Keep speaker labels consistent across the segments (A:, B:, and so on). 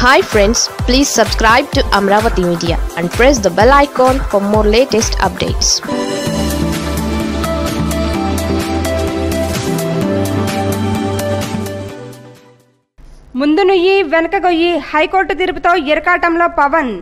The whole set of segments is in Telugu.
A: hi friends please subscribe to Amaravati media and press the bell icon for more latest updates
B: ముందు నుయ్యి వెనక గొయ్యి హైకోర్టు తీర్పుతో ఇరకాటంలో పవన్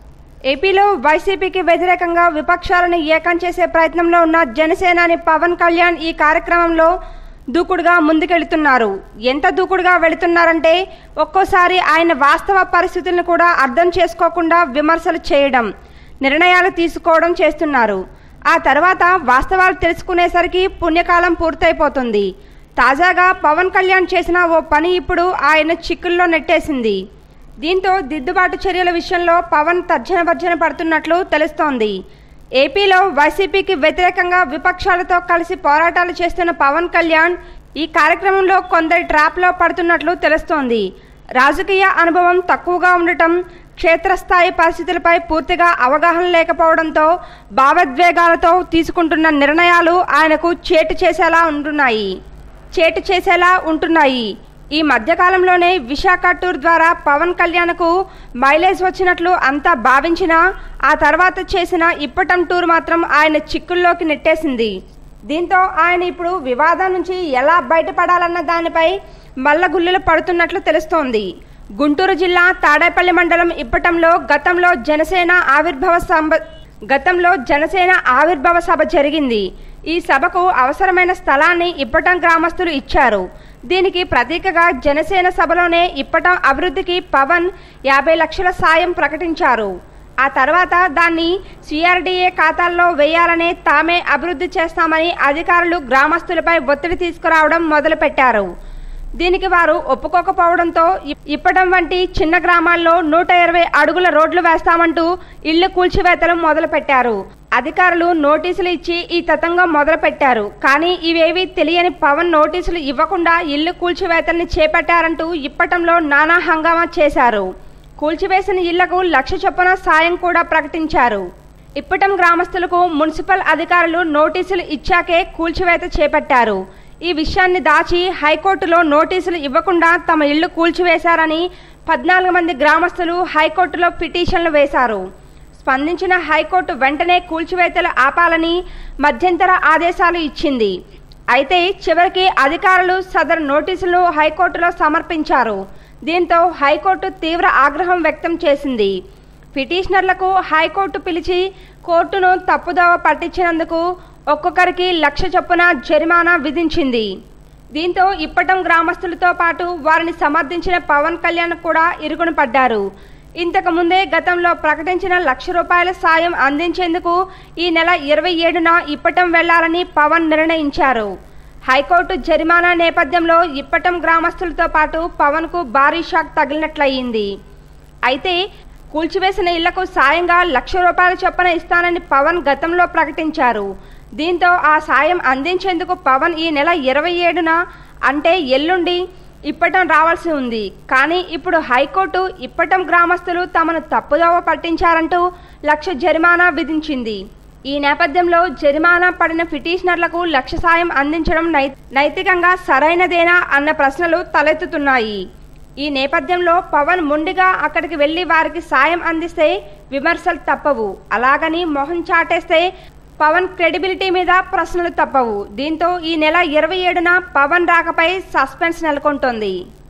B: ఏపీలో వైసీపీకి వ్యతిరేకంగా విపక్షాలను ఏకం చేసే ప్రయత్నంలో ఉన్న జనసేనాని పవన్ కళ్యాణ్ ఈ కార్యక్రమంలో దూకుడుగా ముందుకెళ్తున్నారు ఎంత దూకుడుగా వెళుతున్నారంటే ఒక్కోసారి ఆయన వాస్తవ పరిస్థితులను కూడా అర్థం చేసుకోకుండా విమర్శలు చేయడం నిర్ణయాలు తీసుకోవడం చేస్తున్నారు ఆ తర్వాత వాస్తవాలు తెలుసుకునేసరికి పుణ్యకాలం పూర్తయిపోతుంది తాజాగా పవన్ కళ్యాణ్ చేసిన ఓ పని ఇప్పుడు ఆయన చిక్కుల్లో నెట్టేసింది దీంతో దిద్దుబాటు చర్యల విషయంలో పవన్ తర్జన భర్జన పడుతున్నట్లు తెలుస్తోంది ఏపీలో వైసీపీకి వ్యతిరేకంగా విపక్షాలతో కలిసి పోరాటాలు చేస్తున్న పవన్ కళ్యాణ్ ఈ కార్యక్రమంలో కొందరి ట్రాప్లో పడుతున్నట్లు తెలుస్తోంది రాజకీయ అనుభవం తక్కువగా ఉండటం క్షేత్రస్థాయి పరిస్థితులపై పూర్తిగా అవగాహన లేకపోవడంతో భావోద్వేగాలతో తీసుకుంటున్న నిర్ణయాలు ఆయనకు చేటు చేసేలా ఉంటున్నాయి చేటు చేసేలా ఉంటున్నాయి ఈ మధ్యకాలంలోనే విశాఖ టూర్ ద్వారా పవన్ కళ్యాణ్కు మైలేజ్ వచ్చినట్లు అంతా భావించినా ఆ తర్వాత చేసిన ఇప్పటం టూర్ మాత్రం ఆయన చిక్కుల్లోకి నెట్టేసింది దీంతో ఆయన ఇప్పుడు వివాదం నుంచి ఎలా బయటపడాలన్న దానిపై మల్లగుల్లులు పడుతున్నట్లు తెలుస్తోంది గుంటూరు జిల్లా తాడేపల్లి మండలం ఇప్పటంలో గతంలో జనసేన ఆవిర్భావ సభ గతంలో జనసేన ఆవిర్భావ సభ జరిగింది ఈ సభకు అవసరమైన స్థలాన్ని ఇప్పటం గ్రామస్తులు ఇచ్చారు దీనికి ప్రతీకగా జనసేన సభలోనే ఇప్పటం అభివృద్ధికి పవన్ యాభై లక్షల సాయం ప్రకటించారు ఆ తర్వాత దాన్ని సిఆర్డీఏ ఖాతాల్లో వేయాలనే తామే అభివృద్ధి చేస్తామని అధికారులు గ్రామస్తులపై ఒత్తిడి తీసుకురావడం మొదలుపెట్టారు దీనికి వారు ఒప్పుకోకపోవడంతో ఇప్- ఇప్పటం వంటి చిన్న గ్రామాల్లో నూట ఇరవై అడుగుల రోడ్లు వేస్తామంటూ ఇళ్లు కూల్చివేతలు మొదలుపెట్టారు అధికారులు నోటీసులు ఇచ్చి ఈ తతంగం మొదలుపెట్టారు కానీ ఇవేవి తెలియని పవన్ నోటీసులు ఇవ్వకుండా ఇల్లు కూల్చివేతల్ని చేపట్టారంటూ ఇప్పటంలో నానా హంగామా చేశారు కూల్చివేసిన ఇళ్లకు లక్ష చొప్పున సాయం కూడా ప్రకటించారు ఇప్పటం గ్రామస్తులకు మున్సిపల్ అధికారులు నోటీసులు ఇచ్చాకే కూల్చివేత చేపట్టారు ఈ విషయాన్ని దాచి హైకోర్టులో నోటీసులు ఇవ్వకుండా తమ ఇళ్లు కూల్చివేశారని పద్నాలుగు మంది గ్రామస్తులు హైకోర్టులో పిటిషన్లు వేశారు స్పందించిన హైకోర్టు వెంటనే కూల్చివేతలు ఆపాలని మధ్యంతర ఆదేశాలు ఇచ్చింది అయితే చివరికి అధికారులు సదరు నోటీసులు హైకోర్టులో సమర్పించారు దీంతో హైకోర్టు తీవ్ర ఆగ్రహం వ్యక్తం చేసింది పిటిషనర్లకు హైకోర్టు పిలిచి కోర్టును తప్పుదోవ పట్టించినందుకు ఒక్కొక్కరికి లక్ష చొప్పున జరిమానా విధించింది దీంతో ఇప్పటం గ్రామస్తులతో పాటు వారిని సమర్థించిన పవన్ కళ్యాణ్ కూడా ఇరుగున పడ్డారు ఇంతకు ముందే గతంలో ప్రకటించిన లక్ష రూపాయల సాయం అందించేందుకు ఈ నెల ఇరవై ఏడున ఇప్పటం వెళ్లాలని పవన్ నిర్ణయించారు హైకోర్టు జరిమానా నేపథ్యంలో ఇప్పటం గ్రామస్తులతో పాటు పవన్కు భారీ షాక్ తగిలినట్లయింది అయితే కూల్చివేసిన ఇళ్లకు సాయంగా లక్ష రూపాయల చొప్పున ఇస్తానని పవన్ గతంలో ప్రకటించారు దీంతో ఆ సాయం అందించేందుకు పవన్ ఈ నెల ఇరవై ఏడున అంటే ఎల్లుండి ఇప్పటం రావాల్సి ఉంది కానీ ఇప్పుడు హైకోర్టు ఇప్పటం గ్రామస్తులు తమను తప్పుదోవ పట్టించారంటూ లక్ష జరిమానా విధించింది ఈ నేపథ్యంలో జరిమానా పడిన పిటిషనర్లకు లక్ష సాయం అందించడం నై- నైతికంగా సరైనదేనా అన్న ప్రశ్నలు తలెత్తుతున్నాయి ఈ నేపథ్యంలో పవన్ మొండిగా అక్కడికి వెళ్లి వారికి సాయం అందిస్తే విమర్శలు తప్పవు అలాగని మొహం చాటేస్తే పవన్ క్రెడిబిలిటీ మీద ప్రశ్నలు తప్పవు దీంతో ఈ నెల ఇరవై ఏడున పవన్ రాకపై సస్పెన్స్ నెలకొంటోంది